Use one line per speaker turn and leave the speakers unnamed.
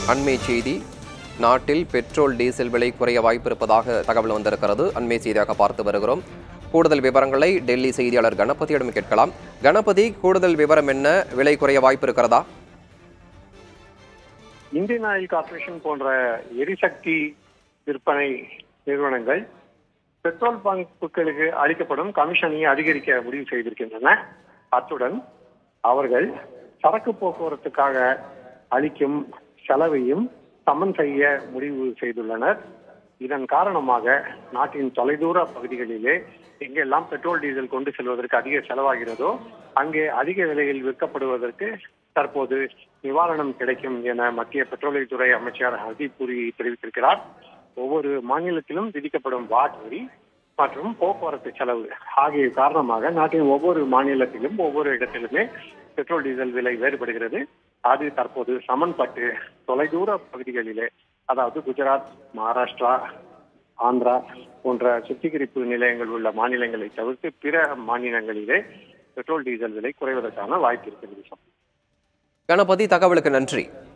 அண்மை செய்தி நாட்டில் பெட்ரோல் டீசல் விலை குறைய வாய்ப்பிருப்பதாக தகவல் வந்திருக்கிறது அண்மை செய்தியாக பார்த்து வருகிறோம் கூடுதல் விவரங்களை டெல்லி செய்தியாளர் கணபதியிடம் கேட்கலாம் கணபதி கூடுதல் விவரம் என்ன விலை குறைய வாய்ப்பு இருக்கிறதா
இந்தியன் ஆயில் கார்ப்பரேஷன் போன்ற எரிசக்தி விற்பனை நிறுவனங்கள் பெட்ரோல் பங்குகளுக்கு அளிக்கப்படும் கமிஷனை அதிகரிக்க முடிவு செய்திருக்கின்றன அத்துடன் அவர்கள் சரக்கு போக்குவரத்துக்காக அளிக்கும் செலவையும் சமன் செய்ய முடிவு செய்துள்ளனர் இதன் காரணமாக நாட்டின் தொலைதூர பகுதிகளிலே எங்கெல்லாம் பெட்ரோல் டீசல் கொண்டு செல்வதற்கு அதிக செலவாகிறதோ அங்கே அதிக விலையில் விற்கப்படுவதற்கு தற்போது நிவாரணம் கிடைக்கும் என மத்திய பெட்ரோலியத்துறை அமைச்சர் ஹர்தீப் பூரி தெரிவித்திருக்கிறார் ஒவ்வொரு மாநிலத்திலும் விதிக்கப்படும் வாட் வரி மற்றும் போக்குவரத்து செலவு ஆகிய காரணமாக நாட்டின் ஒவ்வொரு மாநிலத்திலும் ஒவ்வொரு இடத்திலுமே பெட்ரோல் டீசல் விலை வேறுபடுகிறது அது தற்போது சமன்பட்டு தொலைதூர பகுதிகளிலே அதாவது குஜராத் மகாராஷ்டிரா ஆந்திரா போன்ற சுத்திகரிப்பு நிலையங்கள் உள்ள மாநிலங்களை தவிர்த்து பிற மாநிலங்களிலே பெட்ரோல் டீசல் விலை குறைவதற்கான வாய்ப்பு இருக்கிறது
கணபதி தகவலுக்கு நன்றி